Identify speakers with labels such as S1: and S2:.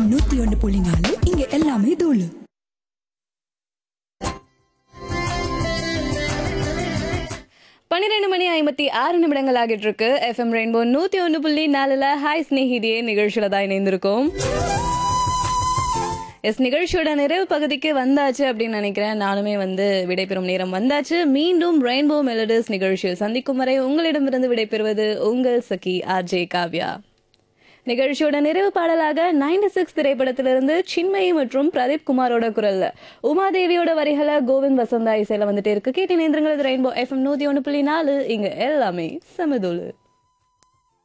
S1: FM நூத்தி ஒன்னு புள்ளி நாலு இங்க எல்லாமே தூளு
S2: பன்னிரெண்டு மணி ஐம்பத்தி ஆறு நிமிடங்கள் ஆகிட்டு இருக்கு எஃப்எம் ரெயின்போ நூத்தி ஒன்று புள்ளி நாலுல ஹாய் ஸ்நேகிதியே நிகழ்ச்சியில தான் இணைந்திருக்கோம் எஸ் நிகழ்ச்சியோட நிறைவு பகுதிக்கு வந்தாச்சு அப்படின்னு நினைக்கிறேன் நானுமே வந்து விடைபெறும் நேரம் வந்தாச்சு மீண்டும் ரெயின்போ மெலடிஸ் நிகழ்ச்சியில் சந்திக்கும் வரை உங்களிடமிருந்து விடைபெறுவது உங்கள் சகி ஆர்ஜே காவ்யா நிகழ்ச்சியோட நிறைவு பாடலாக நைன்டி சிக்ஸ் திரைப்படத்திலிருந்து சின்மயி மற்றும் பிரதீப் குமாரோட குரல்ல உமாதேவியோட வரிகளை கோவிந்த் வசந்தா இசையில வந்துட்டு இருக்கு கேட்டு நேந்திரங்கள் ரெயின்போ எஃப்எம் நூத்தி ஒன்று புள்ளி நாலு இங்க எல்லாமே சமதுளு